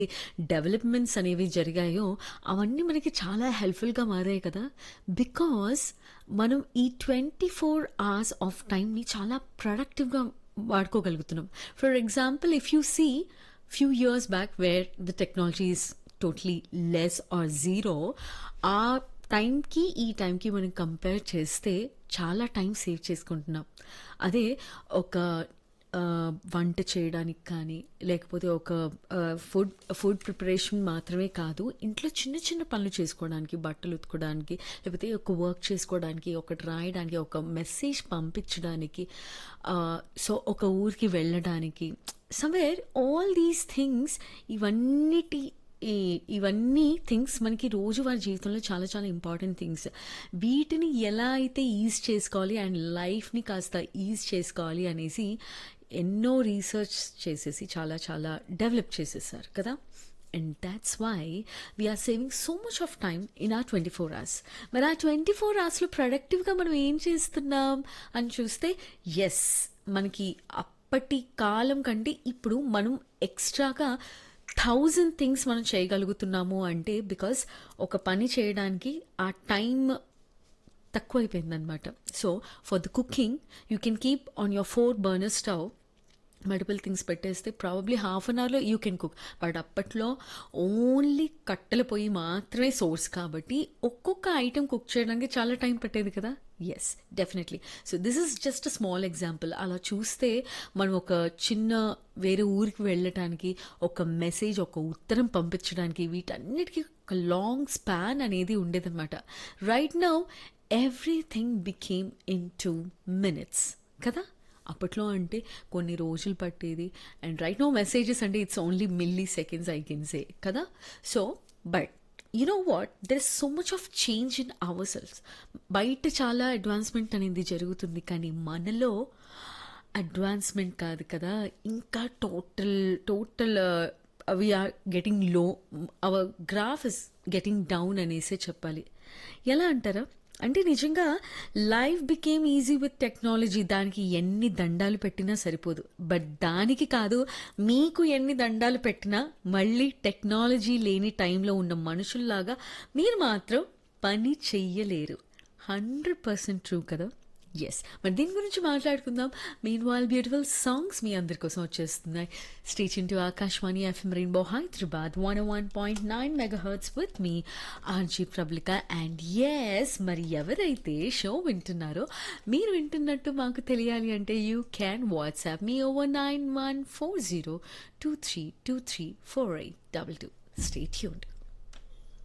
Developments అనేవి జరిగాయో, అవన్నీ మనకి చాలా హెల్ప్‌ఫుల్‌గా మారాయి కదా! బికాజ్ మనం ఈ 24 అవర్స్ ఆఫ్ టైమ్‌ని చాలా ప్రొడక్టివ్‌గా వాడుకోగలుగుతున్నాం. For example if you see few years back where the technology is totally less or zero ఆ టైంకి, ఈ టైంకి మనం కంపేర్ చేస్తే చాలా టైం సేవ్ చేసుకుంటున్నాం. అదే ఒక ఆహ్, వంట చేయడానికి కానీ, లేకపోతే ఒక ఆహ్, ఫుడ్ ఫుడ్ ప్రిపరేషన్ మాత్రమే కాదు, ఇంట్లో చిన్న చిన్న పనులు చేసుకోవడానికి, బట్టలు ఉతుకోవడానికి, లేకపోతే ఒక వర్క్ చేసుకోవడానికి, ఒకటి రాయడానికి, ఒక మెసేజ్ పంపించడానికి, ఆహ్, సో ఒక ఊరికి వెళ్ళడానికి, సమ్‌వేర్ ఆల్ దీస్ థింగ్స్ ఇవన్నిటి ఈ ఇవన్నీ థింగ్స్ మనకి రోజువారీ జీవితంలో చాలా చాలా ఇంపార్టెంట్ థింగ్స్. వీటిని ఎలా అయితే ఈజ్ చేసుకోవాలి అండ్ లైఫ్‌ని కాస్త ఈజ్ చేసుకోవాలి అనేసి ఎన్నో రీసెర్చ్ చేసేసి చాలా చాలా డెవలప్ చేసేసారు కదా! And thoughts why we are saving so much of time in our 24 hours. మరి ఆ 24 అవర్స్‌లో ప్రొడక్టివ్‌గా మనం ఏం చేస్తున్నాం అని చూస్తే యెస్ మనకి అప్పటి కాలం కంటే ఇప్పుడు మనం ఎక్స్‌ట్రాగా 1000 థింగ్స్ మనం చేయగలుగుతున్నాము అంటే బికాజ్ ఒక పని చేయడానికి ఆ టైమ్ తక్కువైపోయిందనమాట. So for the cooking you can keep on your 4 burner stove multiple things పెట్టేస్తే ప్రాబబ్లీ హాఫ్ అన్ అవర్‌లో యూ కెన్ కుక్. బట్ అప్పట్లో ఓన్లీ కట్టెల పొయ్యి మాత్రమే సోర్స్ కాబట్టి ఒక్కొక్క ఐటెమ్ కుక్ చేయడానికి చాలా టైం పట్టేది కదా! Yes definitely. So this is just a small example. అలా చూస్తే మనం ఒక చిన్న వేరే ఊరికి వెళ్ళటానికి, ఒక మెసేజ్, ఒక ఉత్తరం పంపించడానికి వీటన్నిటికి ఒక లాంగ్ స్పాన్ అనేది ఉండేదనమాట. Right now everything became in 2 minutes కదా! అప్పట్లో అంటే కొన్ని రోజులు పట్టేది. అండ్ రైట్ నౌ మెసేజెస్ అంటే it's only milliseconds I can say కదా! So but you know what there is so much of change in ourselves. బయట చాలా అడ్వాన్స్‌మెంట్ అనేది జరుగుతుంది. కానీ మనలో అడ్వాన్స్‌మెంట్ కాదు కదా! ఇంకా total total we are getting low our graph is getting down అనేసే చెప్పాలి. ఎలా అంటారా? అంటే నిజంగా life became easy with technology. దానికి ఎన్ని దండాలు పెట్టినా సరిపోదు. బట్ దానికి కాదు మీకు ఎన్ని దండాలు పెట్టినా మళ్ళీ టెక్నాలజీ లేని టైంలో ఉన్న మనుషుల్లాగా మీరు మాత్రం పని చెయ్యలేరు. 100% ట్రూ కదా! యెస్. మరి దీని గురించి మాట్లాడుకుందాం. మీన్‌వైల్ బ్యూటిఫుల్ సాంగ్స్ మీ అందరి కోసం వచ్చేస్తున్నాయి. Stay tune to Akashvani FM rainbow Hyderabad 101.9 megahertz with మీ ఆర్‌జే ప్రబలిక అండ్ యెస్ మరి ఎవరైతే షో వింటున్నారో మీరు వింటున్నట్టు మాకు తెలియాలి అంటే you can WhatsApp me over 914023234822. Stay tuned.